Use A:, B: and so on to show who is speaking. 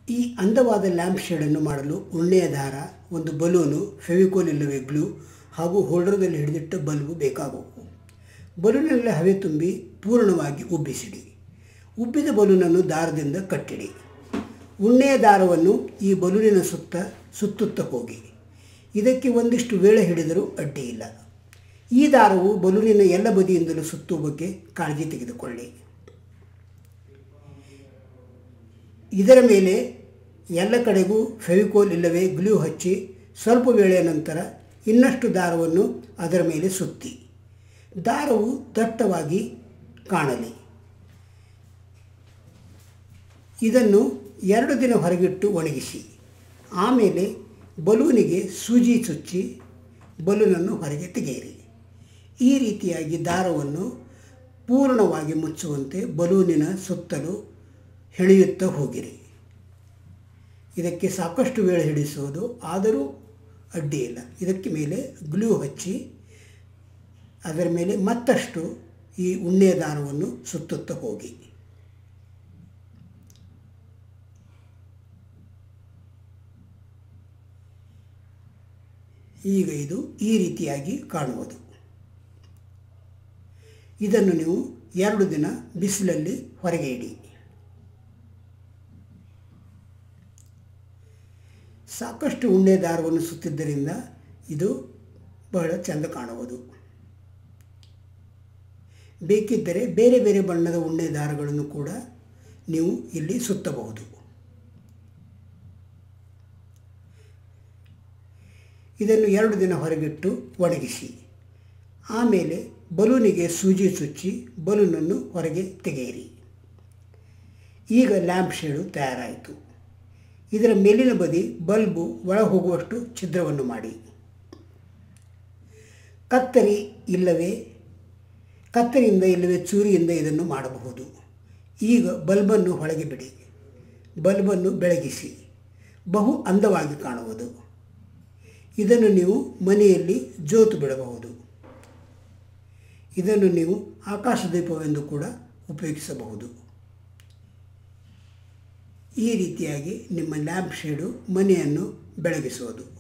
A: ಈ ಅಂದವಾದ ಲ್ಯಾಂಪ್ ಶೇಡನ್ನು ಮಾಡಲು ಉಣ್ಣೆಯ ದಾರ ಒಂದು ಬಲೂನು ಫೆವಿಕೋಲ್ ಇಲ್ಲವೇ ಗ್ಲೂ ಹಾಗೂ ಹೋಲ್ಡರ್ದಲ್ಲಿ ಹಿಡಿದಿಟ್ಟ ಬಲ್ಬು ಬೇಕಾಗುವು ಬಲೂನಲ್ಲಿ ಹವೆ ತುಂಬಿ ಪೂರ್ಣವಾಗಿ ಉಬ್ಬಿಸಿಡಿ ಉಬ್ಬಿದ ಬಲೂನನ್ನು ದಾರದಿಂದ ಕಟ್ಟಿಡಿ ಉಣ್ಣೆಯ ದಾರವನ್ನು ಈ ಬಲೂನಿನ ಸುತ್ತ ಸುತ್ತುತ್ತಾ ಹೋಗಿ ಇದಕ್ಕೆ ಒಂದಿಷ್ಟು ವೇಳೆ ಹಿಡಿದರೂ ಅಡ್ಡಿಯಿಲ್ಲ ಈ ದಾರವು ಬಲೂನಿನ ಎಲ್ಲ ಬದಿಯಿಂದಲೂ ಸುತ್ತುವ ಬಗ್ಗೆ ಕಾಳಜಿ ತೆಗೆದುಕೊಳ್ಳಿ ಇದರ ಮೇಲೆ ಎಲ್ಲ ಕಡೆಗೂ ಫೆವಿಕೋಲ್ ಇಲ್ಲವೇ ಗ್ಲೂ ಹಚ್ಚಿ ಸ್ವಲ್ಪ ವೇಳೆಯ ನಂತರ ಇನ್ನಷ್ಟು ದಾರವನ್ನು ಅದರ ಮೇಲೆ ಸುತ್ತಿ ದಾರವು ದಟ್ಟವಾಗಿ ಕಾಣಲಿ ಇದನ್ನು ಎರಡು ದಿನ ಹೊರಗಿಟ್ಟು ಒಣಗಿಸಿ ಆಮೇಲೆ ಬಲೂನಿಗೆ ಸೂಜಿ ಚುಚ್ಚಿ ಬಲೂನನ್ನು ಹೊರಗೆ ತೆಗೆಯಿರಿ ಈ ರೀತಿಯಾಗಿ ದಾರವನ್ನು ಪೂರ್ಣವಾಗಿ ಮುಚ್ಚುವಂತೆ ಬಲೂನಿನ ಸುತ್ತಲೂ ಹೆಳೆಯುತ್ತಾ ಹೋಗಿರಿ ಇದಕ್ಕೆ ಸಾಕಷ್ಟು ವೇಳೆ ಹಿಡಿಸುವುದು ಆದರೂ ಅಡ್ಡಿಯಿಲ್ಲ ಇದಕ್ಕೆ ಮೇಲೆ ಗ್ಲೂ ಹಚ್ಚಿ ಅದರ ಮೇಲೆ ಮತ್ತಷ್ಟು ಈ ಉಣ್ಣೆಯ ದಾರವನ್ನು ಸುತ್ತುತ್ತಾ ಹೋಗಿ ಈಗ ಇದು ಈ ರೀತಿಯಾಗಿ ಕಾಣುವುದು ಇದನ್ನು ನೀವು ಎರಡು ದಿನ ಬಿಸಿಲಲ್ಲಿ ಹೊರಗೆ ಇಡಿ ಸಾಕಷ್ಟು ಉಣ್ಣೆ ದಾರವನ್ನು ಸುತ್ತಿದ್ದರಿಂದ ಇದು ಬಹಳ ಚೆಂದ ಕಾಣುವುದು ಬೇಕಿದ್ದರೆ ಬೇರೆ ಬೇರೆ ಬಣ್ಣದ ಉಣ್ಣೆ ದಾರಗಳನ್ನು ಕೂಡ ನೀವು ಇಲ್ಲಿ ಸುತ್ತಬಹುದು ಇದನ್ನು ಎರಡು ದಿನ ಹೊರಗಿಟ್ಟು ಒಣಗಿಸಿ ಆಮೇಲೆ ಬಲೂನಿಗೆ ಸೂಜಿ ಚುಚ್ಚಿ ಬಲೂನನ್ನು ಹೊರಗೆ ತೆಗೆಯಿರಿ ಈಗ ಲ್ಯಾಂಪ್ ಶೇಡು ತಯಾರಾಯಿತು ಇದರ ಮೇಲಿನ ಬದಿ ಬಲ್ಬು ಒಳ ಹೋಗುವಷ್ಟು ಛಿದ್ರವನ್ನು ಮಾಡಿ ಕತ್ತರಿ ಇಲ್ಲವೇ ಕತ್ತರಿಯಿಂದ ಇಲ್ಲವೇ ಚೂರಿಯಿಂದ ಇದನ್ನು ಮಾಡಬಹುದು ಈಗ ಬಲ್ಬನ್ನು ಹೊಳಗೆ ಬಿಡಿ ಬಲ್ಬನ್ನು ಬೆಳಗಿಸಿ ಬಹು ಅಂದವಾಗಿ ಕಾಣುವುದು ಇದನ್ನು ನೀವು ಮನೆಯಲ್ಲಿ ಜೋತು ಬಿಡಬಹುದು ಇದನ್ನು ನೀವು ಆಕಾಶದೀಪವೆಂದು ಕೂಡ ಉಪಯೋಗಿಸಬಹುದು ಈ ರೀತಿಯಾಗಿ ನಿಮ್ಮ ಲ್ಯಾಂಪ್ ಶೇಡು ಮನೆಯನ್ನು ಬೆಳಗಿಸುವುದು